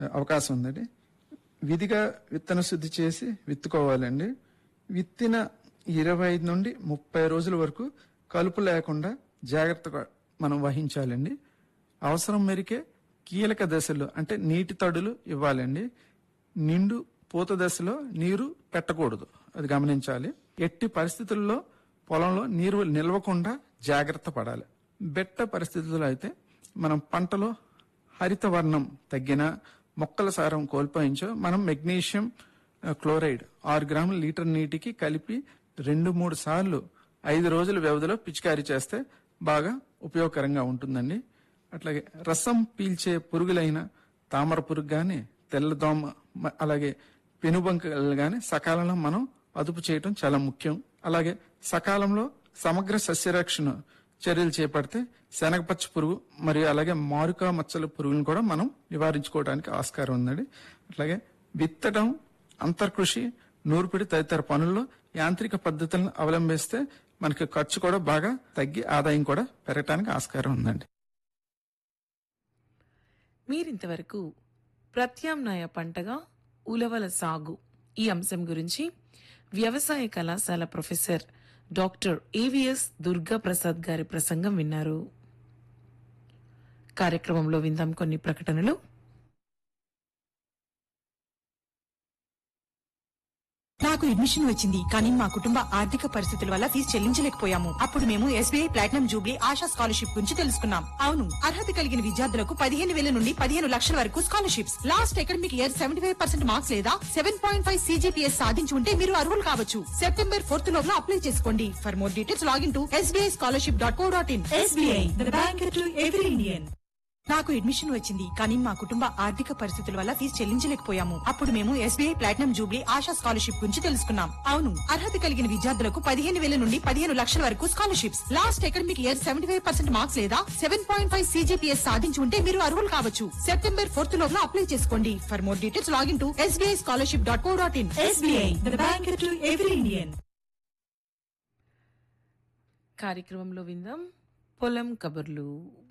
అవకాశం ఉందండి విధిగా విత్తన శుద్ధి చేసి విత్తుకోవాలండి విత్తిన ఇరవై ఐదు నుండి ముప్పై రోజుల వరకు కలుపు లేకుండా జాగ్రత్తగా మనం వహించాలండి అవసరం మేరకే కీలక దశలో అంటే నీటి తడులు ఇవ్వాలండి నిండు పూత దశలో నీరు పెట్టకూడదు అది గమనించాలి ఎట్టి పరిస్థితుల్లో పొలంలో నీరు నిల్వకుండా జాగ్రత్త పడాలి బెట్ట పరిస్థితుల్లో అయితే మనం పంటలో హరిత వర్ణం తగ్గిన మొక్కల సారం కోల్పోయించో మనం మెగ్నీషియం ఆ, క్లోరైడ్ ఆరు గ్రాముల లీటర్ నీటికి కలిపి రెండు మూడు సార్లు ఐదు రోజుల వ్యవధిలో పిచికారీ చేస్తే బాగా ఉపయోగకరంగా ఉంటుందండి అట్లాగే రసం పీల్చే పురుగులైన తామర పురుగు గాని తెల్లదోమ మ- అలాగే పెనుబంకలు గాని సకాలంలో మనం అదుపు చేయటం చాలా ముఖ్యం అలాగే సకాలంలో సమగ్ర సస్యరక్షణ చర్యలు చేపడితే శనగపచ్చ పురుగు మరియు అలాగే మారుకా మచ్చల పురుగులను కూడా మనం నివారించుకోవడానికి ఆస్కారం ఉందండి అట్లాగే విత్తడం అంతర్కృషి నూర్పిడి తదితర పనుల్లో యాంత్రిక పద్ధతులను అవలంబిస్తే మనకి ఖర్చు కూడా బాగా తగ్గి ఆదాయం కూడా పెరగడానికి ఆస్కారం ఉందండి మీరింతవరకు ప్రత్యామ్నాయ పంటగా ఉలవల సాగు ఈ అంశం గురించి వ్యవసాయ కళాశాల professor doctor A V S Durga Prasad గారి ప్రసంగం విన్నారు కార్యక్రమంలో విందాం కొన్ని ప్రకటనలు నాకు అడ్మిషన్ వచ్చింది కానీ మా కుటుంబ ఆర్థిక పరిస్థితుల వల్ల ఫీజు చెల్లించలేకపోయాము అప్పుడు మేము SBI platinum jubilee Asha scholarship గురించి తెలుసుకున్నాం అవును అర్హత కలిగిన విద్యార్థులకు పదిహేను వేల నుండి పదిహేను లక్షల వరకు scholarships last academic year seventy five percent marks లేదా సెవెన్ పాయింట్ ఫైవ్ సీజీపీఎస్ సాధించి ఉంటే మీరు అర్హులు కావచ్చు సెప్టెంబర్ ఫోర్త్ లోపల అప్లై చేసుకోండి for more details login to SBI scholarship dot co dot in SBI bank to every Indian నాకు admission వచ్చింది కానీ మా కుటుంబ ఆర్థిక పరిస్థితుల వల్ల ఫీజు చెల్లించలేకపోయాము అప్పుడు మేము SBI platinum jubilee Asha scholarship గురించి తెలుసుకున్నాం అవును అర్హత కలిగిన విద్యార్థులకు పదిహేను వేల నుండి పదిహేను లక్షల వరకు scholarships last academic year seventy five percent marks లేదా సెవెన్ పాయింట్ ఫైవ్ సీజీపీఎస్ సాధించి ఉంటే మీరు అర్హులు కావచ్చు సెప్టెంబర్ ఫోర్త్ లోపల అప్లై చేసుకోండి for more details login to SBI scholarship dot co dot in SBI bank to every Indian కార్యక్రమంలో విందాం పొలం కబుర్లు